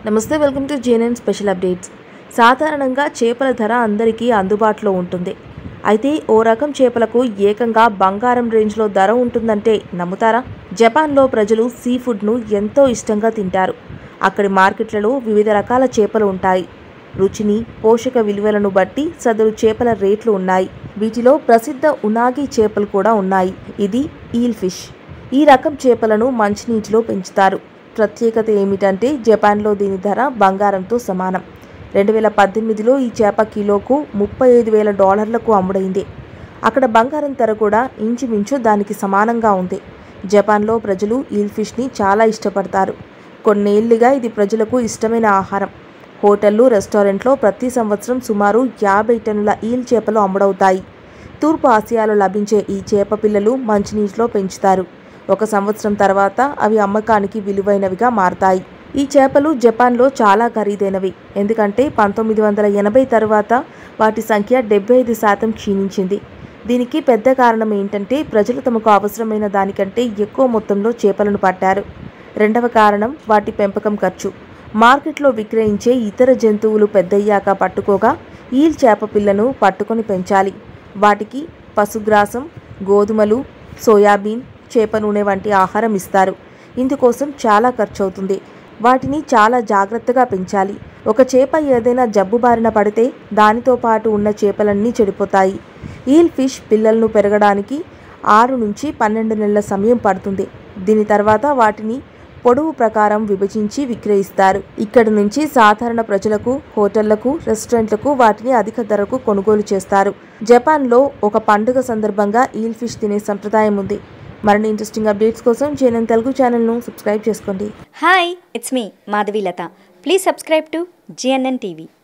నమస్తే welcome to JNN special updates సాధారణంగా చేపల ధర అందరికీ అందుబాటులో ఉంటుంది అయితే ఓ రకం చేపలకు ఏకంగా బంగారం రేంజ్లో ధర ఉంటుందంటే నమ్ముతారా జపాన్లో ప్రజలు సీ ఫుడ్ను ఎంతో ఇష్టంగా తింటారు అక్కడి మార్కెట్లలో వివిధ రకాల చేపలు ఉంటాయి రుచిని పోషక విలువలను బట్టి సదరు చేపల రేట్లు ఉన్నాయి వీటిలో ప్రసిద్ధ ఉనాగి చేపలు కూడా ఉన్నాయి ఇది ఈల్ ఫిష్ ఈ రకం చేపలను మంచినీటిలో పెంచుతారు ప్రత్యేకత ఏమిటంటే జపాన్లో దీని ధర బంగారంతో సమానం రెండు వేల పద్దెనిమిదిలో ఈ చేప కిలోకు ముప్పై ఐదు వేల డాలర్లకు అమ్ముడైంది అక్కడ బంగారం ధర కూడా ఇంచుమించు దానికి సమానంగా ఉంది జపాన్లో ప్రజలు ఈల్ ఫిష్ని చాలా ఇష్టపడతారు కొన్నేళ్లుగా ఇది ప్రజలకు ఇష్టమైన ఆహారం హోటళ్లు రెస్టారెంట్లో ప్రతి సంవత్సరం సుమారు యాభై టన్నుల ఈల్ చేపలు అమ్ముడవుతాయి తూర్పు ఆసియాలో లభించే ఈ చేప పిల్లలు మంచినీటిలో పెంచుతారు ఒక సంవత్సరం తర్వాత అవి అమ్మకానికి విలువైనవిగా మారతాయి ఈ చేపలు జపాన్లో చాలా ఖరీదైనవి ఎందుకంటే పంతొమ్మిది వందల ఎనభై తర్వాత వాటి సంఖ్య డెబ్బై ఐదు శాతం క్షీణించింది దీనికి పెద్ద కారణం ఏంటంటే ప్రజలు తమకు అవసరమైన దానికంటే ఎక్కువ మొత్తంలో చేపలను పట్టారు రెండవ కారణం వాటి పెంపకం ఖర్చు మార్కెట్లో విక్రయించే ఇతర జంతువులు పెద్దయ్యాక పట్టుకోగా ఈల్ చేప పిల్లను పట్టుకొని పెంచాలి వాటికి పశుగ్రాసం గోధుమలు సోయాబీన్ చేప నూనె వంటి ఆహారం ఇస్తారు ఇందుకోసం చాలా ఖర్చు అవుతుంది వాటిని చాలా జాగ్రత్తగా పెంచాలి ఒక చేప ఏదైనా జబ్బు బారిన పడితే దానితో పాటు ఉన్న చేపలన్నీ చెడిపోతాయి ఈల్ ఫిష్ పిల్లలను పెరగడానికి ఆరు నుంచి పన్నెండు నెలల సమయం పడుతుంది దీని తర్వాత వాటిని పొడవు ప్రకారం విభజించి విక్రయిస్తారు ఇక్కడి నుంచి సాధారణ ప్రజలకు హోటళ్లకు రెస్టారెంట్లకు వాటిని అధిక ధరకు కొనుగోలు చేస్తారు జపాన్లో ఒక పండుగ సందర్భంగా ఈల్ ఫిష్ తినే సంప్రదాయం ఉంది మరిన్ని ఇంట్రెస్టింగ్ అప్డేట్స్ కోసం జేఎన్ఎన్ తెలుగు ఛానల్ను సబ్స్క్రైబ్ చేసుకోండి hi it's me Madhavi Latha please subscribe to GNN TV